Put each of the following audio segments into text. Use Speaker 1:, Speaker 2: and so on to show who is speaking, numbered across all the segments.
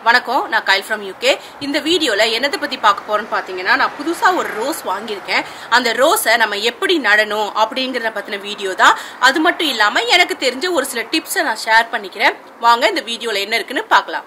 Speaker 1: வணக்கம் நான் Kyle from UK இந்த வீடியோல என்னத்தை பத்தி பார்க்க போறேன்னு பாத்தீங்கன்னா நான் புதுசா ஒரு ரோஸ் வாங்கியிருக்கேன் அந்த ரோஸை நம்ம எப்படி நடணும் அப்படிங்கறத பத்தின வீடியோ தான் அது மட்டும் இல்லாம எனக்கு தெரிஞ்ச ஒரு சில டிப்ஸை நான் ஷேர் பண்ணிக்கிறேன் வாங்க இந்த வீடியோல என்ன இருக்குன்னு பார்க்கலாம்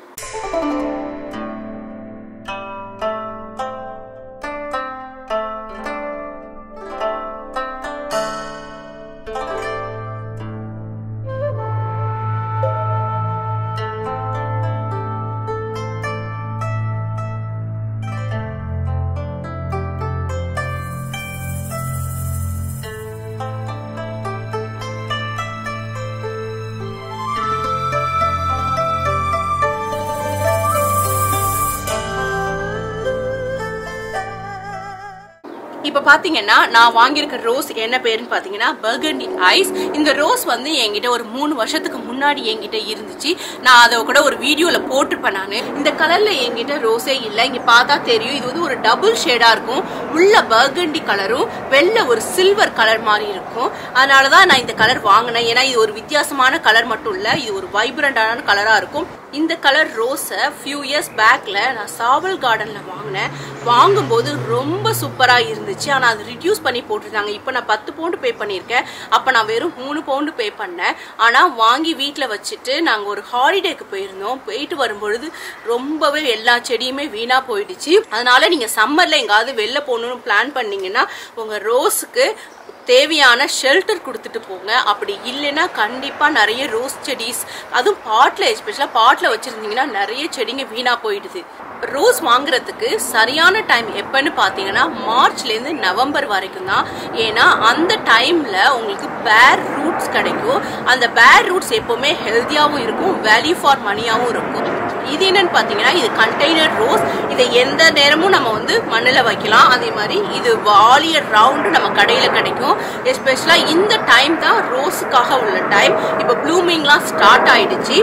Speaker 1: இப்ப பாத்தீங்கன்னா நான் வாங்கியிருக்க ரோஸ் என்ன பேருன்னு பாத்தீங்கன்னா பர்கண்டி ஐஸ் இந்த ரோஸ் வந்து என்கிட்ட ஒரு மூணு வருஷத்துக்கு முன்னாடி என்கிட்ட இருந்துச்சு நான் அதை கூட ஒரு வீடியோல போட்டிருப்பேன் நானு இந்த கலர்ல என்கிட்ட ரோஸே இல்ல இங்க பார்த்தா தெரியும் இது வந்து ஒரு டபுள் ஷேடா இருக்கும் உள்ள பர்கண்டி கலரும் வெள்ளை ஒரு சில்வர் கலர் மாதிரி இருக்கும் அதனாலதான் நான் இந்த கலர் வாங்கினேன் ஏன்னா இது ஒரு வித்தியாசமான கலர் மட்டும் இல்ல இது ஒரு வைப்ரண்டான கலரா இருக்கும் இந்த கலர் ரோஸை ஃபியூ இயர்ஸ் பேக்ல நான் சாவல் கார்டன்ல வாங்கினேன் வாங்கும்போது ரொம்ப சூப்பரா இருந்துச்சு ஆனா அது ரிடியூஸ் பண்ணி போட்டிருந்தாங்க இப்போ நான் பத்து பவுண்டு பே பண்ணியிருக்கேன் அப்ப நான் வெறும் மூணு பவுண்டு பே பண்ணேன் ஆனா வாங்கி வீட்டில் வச்சுட்டு நாங்க ஒரு ஹாலிடேக்கு போயிருந்தோம் போயிட்டு வரும்பொழுது ரொம்பவே எல்லா செடியுமே வீணா போயிடுச்சு அதனால நீங்க சம்மர்ல எங்காவது வெளில போகணும்னு பிளான் பண்ணீங்கன்னா உங்க ரோஸுக்கு தேவையான ஷெல்டர் கொடுத்துட்டு போங்க அப்படி இல்லைன்னா கண்டிப்பா நிறைய ரோஸ் செடிஸ் அதுவும் பாட்ல எஸ்பெஷலா பாட்ல வச்சிருந்தீங்கன்னா நிறைய செடிங்க வீணா போயிடுது ரோஸ் வாங்குறதுக்கு சரியான டைம் எப்பன்னு பாத்தீங்கன்னா மார்ச்ல இருந்து நவம்பர் வரைக்கும் தான் ஏன்னா அந்த டைம்ல உங்களுக்கு பேர் ரூட்ஸ் கிடைக்கும் அந்த பேர் ரூட்ஸ் எப்பவுமே ஹெல்த்தியாவும் இருக்கும் வேல்யூ ஃபார் மணியாவும் இருக்கும் இது என்னன்னு பாத்தீங்கன்னா இது கண்டெய்னர் ரோஸ் இதை எந்த நேரமும் நம்ம வந்து மண்ணில் வைக்கலாம் அதே மாதிரி இது வாலியர் ரவுண்டு நம்ம கடையில கிடைக்கும் எஸ்பெஷலா இந்த டைம் தான் ரோஸுக்காக உள்ள டைம் இப்போ ப்ளூமிங்லாம் ஸ்டார்ட் ஆயிடுச்சு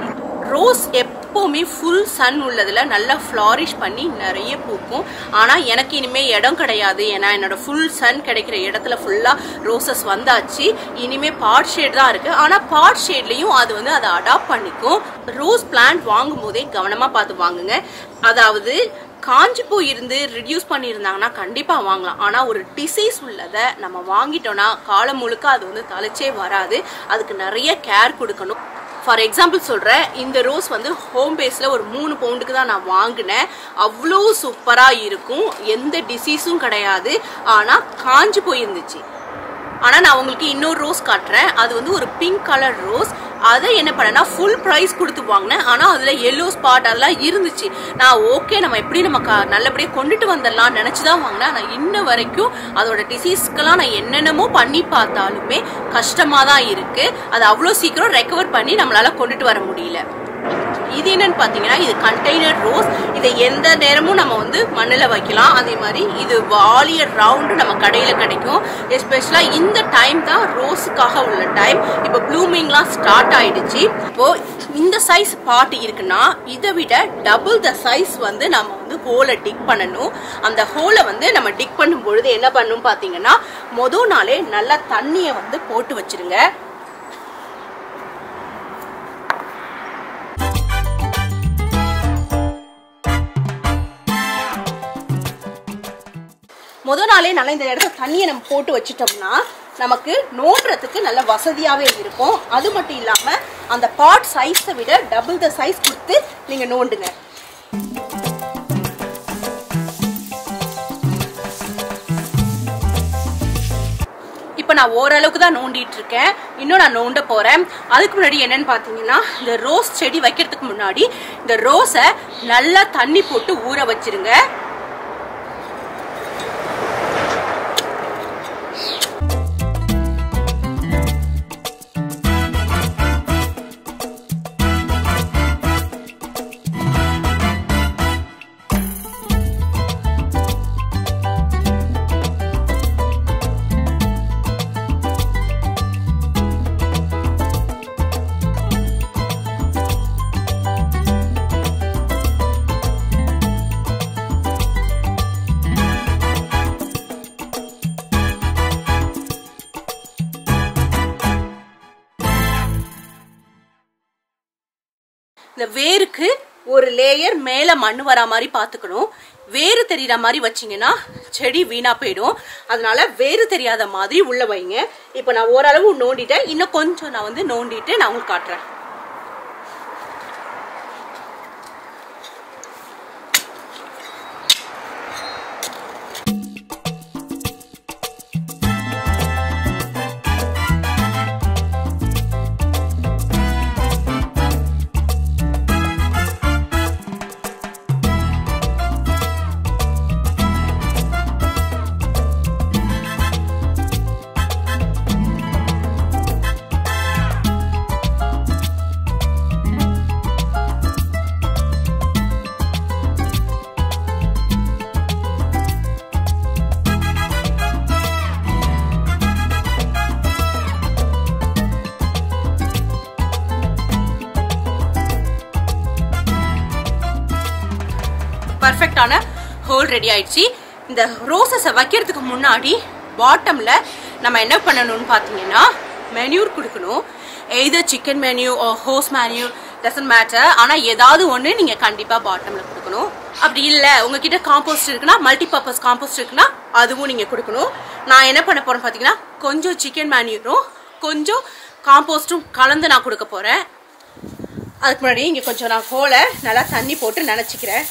Speaker 1: ரோஸ் எப்பவுமே ஃபுல் சன் உள்ளதுல நல்லா ஃப்ளாரிஷ் பண்ணி நிறைய பூக்கும் ஆனா எனக்கு இனிமே இடம் கிடையாது ஏன்னா என்னோட ஃபுல் சன் கிடைக்கிற இடத்துல ஃபுல்லா ரோசஸ் வந்தாச்சு இனிமே பாட் ஷேட் தான் இருக்கு ஆனா பாட் ஷேட்லயும் அது வந்து அதை அடாப்ட் பண்ணிக்கும் ரோஸ் பிளான்ட் வாங்கும் போதே கவனமா பார்த்து வாங்குங்க அதாவது காஞ்சி பூ இருந்து ரிடியூஸ் பண்ணியிருந்தாங்கன்னா கண்டிப்பா வாங்கலாம் ஆனா ஒரு டிசீஸ் உள்ளதை நம்ம வாங்கிட்டோம்னா காலம் முழுக்க அது வந்து தலைச்சே வராது அதுக்கு நிறைய கேர் கொடுக்கணும் ஃபார் எக்ஸாம்பிள் சொல்கிறேன் இந்த ரோஸ் வந்து ஹோம் பேஸில் ஒரு மூணு பவுண்டுக்கு தான் நான் வாங்கினேன் அவ்வளோ சூப்பராக இருக்கும் எந்த டிசீஸும் கிடையாது ஆனால் காஞ்சு போயிருந்துச்சு ஆனால் நான் உங்களுக்கு இன்னொரு ரோஸ் காட்டுறேன் அது வந்து ஒரு பிங்க் கலர் ரோஸ் அதை என்ன பண்ணேன்னா ஃபுல் ப்ரைஸ் கொடுத்து வாங்கினேன் ஆனால் அதில் எல்லோ ஸ்பாட் அதெல்லாம் இருந்துச்சு நான் ஓகே நம்ம எப்படி நம்ம க- நல்லபடியாக கொண்டுட்டு வந்துடலாம் நினச்சி தான் வாங்கினேன் ஆனால் இன்ன வரைக்கும் அதோட டிசீஸ்க்கெல்லாம் நான் என்னென்னமோ பண்ணி பார்த்தாலுமே கஷ்டமாக தான் இருக்குது அது அவ்வளோ சீக்கிரம் ரெக்கவர் பண்ணி நம்மளால கொண்டுட்டு வர முடியல இது என்னன்னு பாத்தீங்கன்னா இது கண்டெய்னர் ரோஸ் இதை எந்த நேரமும் நம்ம வந்து மண்ணில் வைக்கலாம் அதே மாதிரி இது வாலியர் ரவுண்டு நம்ம கடையில கிடைக்கும் எஸ்பெஷலா இந்த டைம் தான் ரோஸுக்காக உள்ள டைம் இப்போ ப்ளூமிங்லாம் ஸ்டார்ட் ஆயிடுச்சு இப்போ இந்த சைஸ் பாட் இருக்குன்னா இதை விட டபுள் த சைஸ் வந்து நம்ம வந்து ஹோலை டிக் பண்ணணும் அந்த ஹோலை வந்து நம்ம டிக் பண்ணும் பொழுது என்ன பண்ணும் பாத்தீங்கன்னா மொதல் நாளே நல்லா தண்ணியை வந்து போட்டு வச்சிருங்க முத நாளே நல்லா இந்த இடத்துல தண்ணியை நம்ம போட்டு வச்சிட்டோம்னா நமக்கு நோண்டுறதுக்கு நல்ல வசதியாகவே இருக்கும் அது மட்டும் இல்லாமல் அந்த பாட் சைஸை விட டபுள் த சைஸ் கொடுத்து நீங்கள் நோண்டுங்க இப்போ நான் ஓரளவுக்கு தான் நோண்டிட்டு இருக்கேன் இன்னும் நான் நோண்ட போறேன் அதுக்கு முன்னாடி என்னன்னு பார்த்தீங்கன்னா இந்த ரோஸ் செடி வைக்கிறதுக்கு முன்னாடி இந்த ரோஸை நல்லா தண்ணி போட்டு ஊற வச்சிருங்க இந்த வேருக்கு ஒரு லேயர் மேலே மண் வரா மாதிரி பார்த்துக்கணும் வேறு தெரியுற மாதிரி வச்சிங்கன்னா செடி வீணாக போயிடும் அதனால வேறு தெரியாத மாதிரி உள்ள வைங்க இப்போ நான் ஓரளவு நோண்டிட்டேன் இன்னும் கொஞ்சம் நான் வந்து நோண்டிட்டு நான் உங்களுக்கு காட்டுறேன் பர்ஃபெக்டான ஹோல் ரெடி ஆயிடுச்சு இந்த ரோசஸை வைக்கிறதுக்கு முன்னாடி பாட்டம்ல நம்ம என்ன பண்ணணும்னு பார்த்தீங்கன்னா மெனியூர் கொடுக்கணும் either chicken manure horse manure doesn't matter ஆனால் ஏதாவது ஒன்று நீங்கள் கண்டிப்பாக பாட்டமில் கொடுக்கணும் அப்படி இல்லை உங்ககிட்ட காம்போஸ்ட் இருக்குன்னா மல்டி பர்பஸ் காம்போஸ்ட் இருக்குன்னா அதுவும் நீங்கள் கொடுக்கணும் நான் என்ன பண்ண போறேன் பார்த்தீங்கன்னா கொஞ்சம் சிக்கன் மேனியூரும் கொஞ்சம் காம்போஸ்ட்டும் கலந்து நான் கொடுக்க போகிறேன் அதுக்கு முன்னாடி இங்கே கொஞ்சம் நான் ஹோலை நல்லா தண்ணி போட்டு நினச்சிக்கிறேன்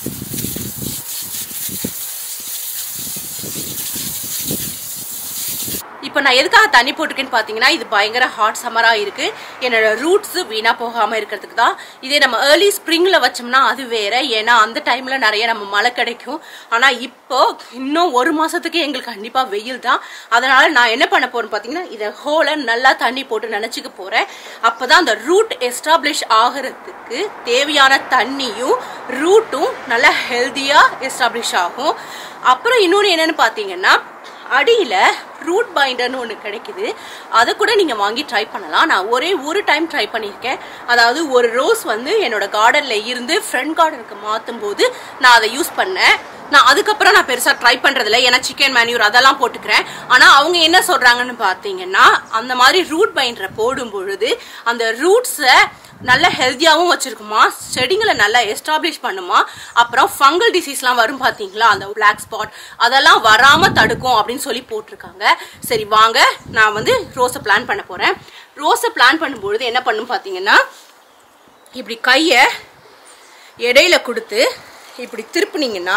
Speaker 1: இப்போ நான் எதுக்காக தண்ணி போட்டிருக்கேன்னு பார்த்தீங்கன்னா இது பயங்கர ஹாட் சம்மராக இருக்கு என்னோட ரூட்ஸ் வீணாக போகாமல் இருக்கிறதுக்கு தான் இதே நம்ம ஏர்லி ஸ்ப்ரிங்கில் வச்சோம்னா அது வேற ஏன்னா அந்த டைமில் நிறைய நம்ம மழை கிடைக்கும் ஆனால் இப்போ இன்னும் ஒரு மாதத்துக்கு எங்களுக்கு கண்டிப்பாக வெயில் தான் அதனால நான் என்ன பண்ண போறேன்னு பார்த்தீங்கன்னா இதை ஹோலை நல்லா தண்ணி போட்டு நினச்சிக்க போகிறேன் அப்போ தான் அந்த ரூட் எஸ்டாப்ளிஷ் ஆகிறதுக்கு தேவையான தண்ணியும் ரூட்டும் நல்லா ஹெல்த்தியாக எஸ்டாப்ளிஷ் ஆகும் அப்புறம் இன்னொன்று என்னன்னு பார்த்தீங்கன்னா அடியில் ரூட் பைண்டர்னு ஒன்று கிடைக்குது அதை கூட நீங்கள் வாங்கி ட்ரை பண்ணலாம் நான் ஒரே ஒரு டைம் ட்ரை பண்ணியிருக்கேன் அதாவது ஒரு ரோஸ் வந்து என்னோட கார்டனில் இருந்து ஃப்ரண்ட் கார்டனுக்கு மாற்றும் போது நான் அதை யூஸ் பண்ணேன் நான் அதுக்கப்புறம் நான் பெருசாக ட்ரை பண்ணுறதில்ல ஏன்னா சிக்கன் மேன்யூர் அதெல்லாம் போட்டுக்கிறேன் ஆனால் அவங்க என்ன சொல்கிறாங்கன்னு பார்த்தீங்கன்னா அந்த மாதிரி ரூட் பைண்டரை போடும் பொழுது அந்த ரூட்ஸை நல்ல ஹெல்த்தியாகவும் வச்சிருக்குமா செடிங்களை நல்லா எஸ்டாப்ளிஷ் பண்ணுமா அப்புறம் ஃபங்கல் டிசீஸ்லாம் வரும் பார்த்தீங்களா அந்த பிளாக் ஸ்பாட் அதெல்லாம் வராமல் தடுக்கும் அப்படின்னு சொல்லி போட்டிருக்காங்க சரி வாங்க நான் வந்து ரோஸை பிளான் பண்ண போகிறேன் ரோஸை பிளான் பண்ணும்பொழுது என்ன பண்ணும் பார்த்தீங்கன்னா இப்படி கையை இடையில கொடுத்து இப்படி திருப்புனீங்கன்னா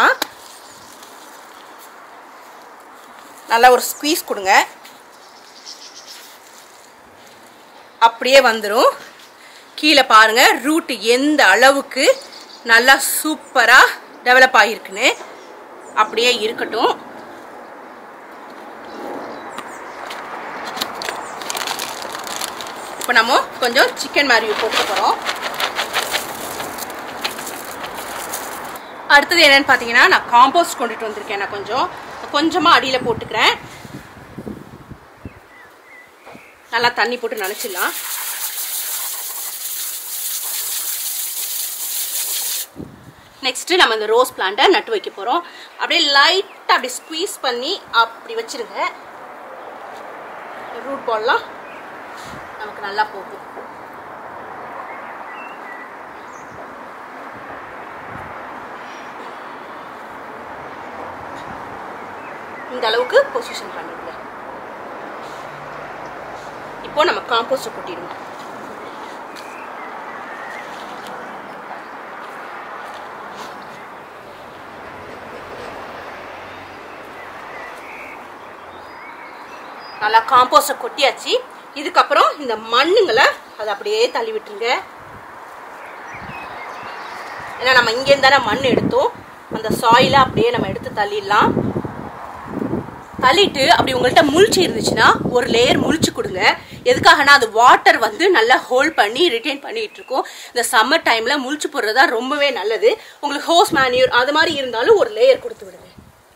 Speaker 1: நல்லா ஒரு ஸ்குவீஸ் கொடுங்க அப்படியே வந்துடும் கீழே பாருங்க ரூட் எந்த அளவுக்கு நல்லா சூப்பராக டெவலப் ஆகிருக்குன்னு அப்படியே இருக்கட்டும் இப்போ நம்ம கொஞ்சம் சிக்கன் மேரியூ போட்டு போகிறோம் அடுத்தது என்னன்னு பார்த்தீங்கன்னா நான் காம்போஸ்ட் கொண்டுட்டு வந்திருக்கேன் நான் கொஞ்சம் கொஞ்சமாக அடியில் போட்டுக்கிறேன் நல்லா தண்ணி போட்டு நினச்சிடலாம் நெக்ஸ்ட்டு நம்ம இந்த ரோஸ் பிளான்ட்டை நட்டு வைக்க போகிறோம் அப்படியே லைட்டாக அப்படி ஸ்குவீஸ் பண்ணி அப்படி வச்சிருங்க ரூட் பால்லாம் நமக்கு நல்லா போகும் இந்த அளவுக்கு பொசிஷன் பண்ணிடுங்க இப்போ நம்ம காம்போஸ்ட் கொட்டிடுவோம் நல்லா காம்போஸ்டை கொட்டியாச்சு இதுக்கப்புறம் இந்த மண்ணுங்களை அதை அப்படியே தள்ளி விட்டுருங்க ஏன்னா நம்ம இங்கேருந்து தானே மண் எடுத்தோம் அந்த சாயிலை அப்படியே நம்ம எடுத்து தள்ளிடலாம் தள்ளிட்டு அப்படி உங்கள்கிட்ட முழிச்சு இருந்துச்சுன்னா ஒரு லேயர் முழிச்சு கொடுங்க எதுக்காகனா அது வாட்டர் வந்து நல்லா ஹோல்ட் பண்ணி ரிட்டைன் பண்ணிட்டு இருக்கும் இந்த சம்மர் டைம்ல முழிச்சு போடுறது தான் ரொம்பவே நல்லது உங்களுக்கு ஹோஸ் மேன்யூர் அது மாதிரி இருந்தாலும் ஒரு லேயர் கொடுத்து விடுங்க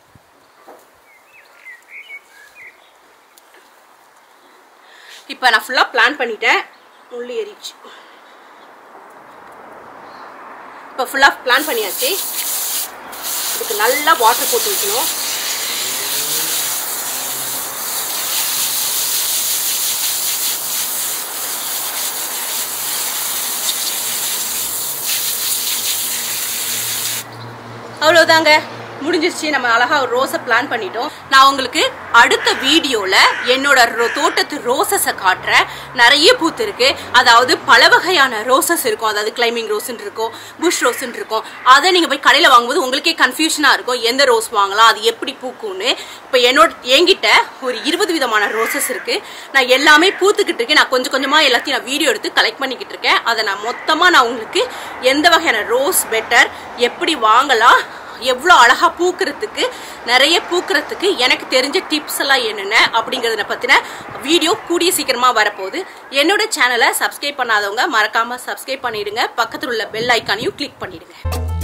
Speaker 1: இப்போ நான் ஃபுல்லாக பிளான் பண்ணிட்டேன் முள்ளு ஏறிச்சு இப்போ ஃபுல்லாக பிளான் பண்ணியாச்சு இதுக்கு நல்லா வாட்டர் போட்டு வைக்கணும் அவ்வளவுதாங்க முடிஞ்சிருச்சு நம்ம அழகா ஒரு ரோஸை பிளான் பண்ணிட்டோம் நான் உங்களுக்கு அடுத்த வீடியோல என்னோட ரோ- தோட்டத்து ரோசஸை காட்டுறேன் நிறைய பூத்து இருக்கு அதாவது பல வகையான ரோசஸ் இருக்கும் அதாவது கிளைமிங் ரோஸ்ன்னு இருக்கும் புஷ் ரோஸ்ன்னு இருக்கும் அதை நீங்க போய் கடையில வாங்கும்போது உங்களுக்கே கன்ஃபியூஷனா இருக்கும் எந்த ரோஸ் வாங்கலாம் அது எப்படி பூக்கும்னு இப்போ என்னோட என்கிட்ட ஒரு இருபது விதமான ரோசஸ் இருக்கு நான் எல்லாமே பூத்துக்கிட்டு இருக்கேன் நான் கொஞ்சம் கொஞ்சமா எல்லாத்தையும் நான் வீடியோ எடுத்து கலெக்ட் பண்ணிக்கிட்டு இருக்கேன் அதை நான் மொத்தமா நான் உங்களுக்கு எந்த வகையான ரோஸ் பெட்டர் எப்படி வாங்கலாம் எவ்வளோ அழகா பூக்கிறதுக்கு நிறைய பூக்கிறதுக்கு எனக்கு தெரிஞ்ச டிப்ஸ் எல்லாம் என்னென்ன அப்படிங்கறத பத்தின வீடியோ கூடிய சீக்கிரமா வரப்போகுது என்னோட சேனலை சப்ஸ்கிரைப் பண்ணாதவங்க மறக்காம சப்ஸ்கிரைப் பண்ணிடுங்க பக்கத்துல உள்ள பெல் ஐக்கானையும் கிளிக் பண்ணிடுங்க